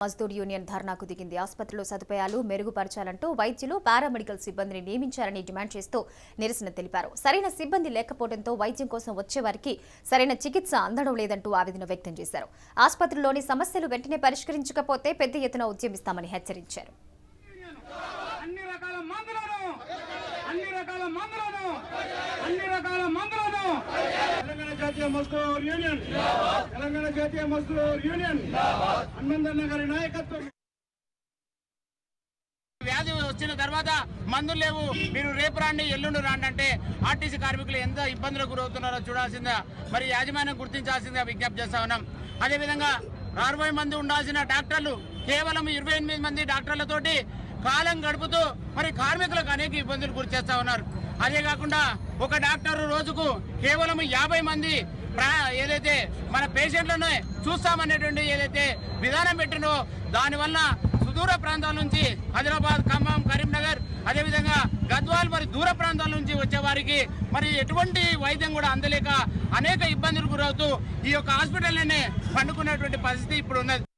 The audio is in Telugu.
మజ్దూర్ యూనియన్ ధర్నాకు దిగింది ఆసుపత్రిలో సదుపాయాలు మెరుగుపరచాలంటూ వైద్యులు పారామెడికల్ సిబ్బందిని నియమించాలని డిమాండ్ చేస్తూ నిరసన తెలిపారు సరైన సిబ్బంది లేకపోవడంతో వైద్యం కోసం వచ్చే వారికి సరైన చికిత్స అందడం లేదంటూ ఆవేదన వ్యక్తం చేశారు ఆసుపత్రిలోని సమస్యలు వెంటనే పరిష్కరించకపోతే పెద్ద ఎత్తున ఉద్యమిస్తామని హెచ్చరించారు అన్ని రకాల మందులను అన్ని రకాల మందులను అన్ని రకాల మందులను తెలంగాణ జాతీయ మజ్దూర్ యూనియన్ తెలంగాణ జాతీయ మజ్దూర్ యూనియన్ హనుమంతన్న గారి నాయకత్వం వ్యాధి వచ్చిన తర్వాత మందులు లేవు మీరు రేపు రాండి ఎల్లుండి రాండి అంటే ఆర్టీసీ కార్మికులు ఎంత ఇబ్బందులకు గురవుతున్నారో చూడాల్సిందా మరి యాజమాన్యం గుర్తించాల్సిందిగా విజ్ఞప్తి చేస్తా ఉన్నాం అదేవిధంగా అరవై మంది ఉండాల్సిన డాక్టర్లు కేవలం ఇరవై ఎనిమిది మంది డాక్టర్లతోటి కాలం గడుపుతూ మరి కార్మికులకు అనేక ఇబ్బందులు గురి చేస్తా ఉన్నారు అదే కాకుండా ఒక డాక్టర్ రోజుకు కేవలం యాభై మంది ప్రా- ఏదైతే మన పేషెంట్లను చూస్తామనేటువంటి ఏదైతే విధానం పెట్టినో దానివల్ల సుదూర ప్రాంతాల నుంచి ఆదిలాబాద్ ఖమ్మం కరీంనగర్ అదేవిధంగా గద్వాల్ మరి దూర ప్రాంతాల నుంచి వచ్చే వారికి మరి ఎటువంటి వైద్యం కూడా అందలేక అనేక ఇబ్బందులు గురవుతూ ఈ యొక్క హాస్పిటల్లోనే పండుకున్నటువంటి పరిస్థితి ఇప్పుడు ఉన్నది